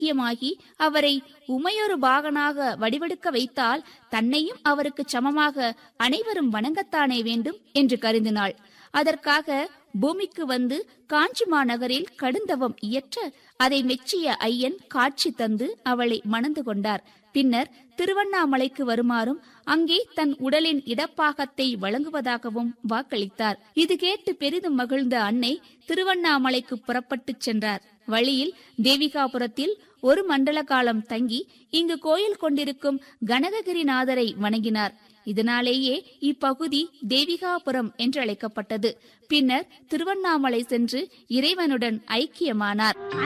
ஐக்கியமாகி அவரை உமையொரு பாகனாக வடிவெடுக்க வைத்தால் தன்னையும் அவருக்கு சமமாக அனைவரும் வணங்கத்தானே வேண்டும் என்று கருதினாள் அதற்காக பூமிக்கு வந்து காஞ்சி மாநகரில் கடுந்தவம் இயற்ற அதை மெச்சிய ஐயன் காட்சி தந்து அவளை மணந்து கொண்டார் பின்னர் திருவண்ணாமலைக்கு வருமாறும் அங்கே தன் உடலின் இடப்பாகத்தை வழங்குவதாகவும் வாக்களித்தார் இது கேட்டு பெரிதும் மகிழ்ந்த அன்னை திருவண்ணாமலைக்கு புறப்பட்டுச் சென்றார் வழியில் தேவிகாபுரத்தில் ஒரு மண்டல காலம் தங்கி இங்கு கோயில் கொண்டிருக்கும் கனககிரிநாதரை வணங்கினார் இதனாலேயே இப்பகுதி தேவிகாபுரம் என்று அழைக்கப்பட்டது பின்னர் திருவண்ணாமலை சென்று இறைவனுடன் ஐக்கியமானார்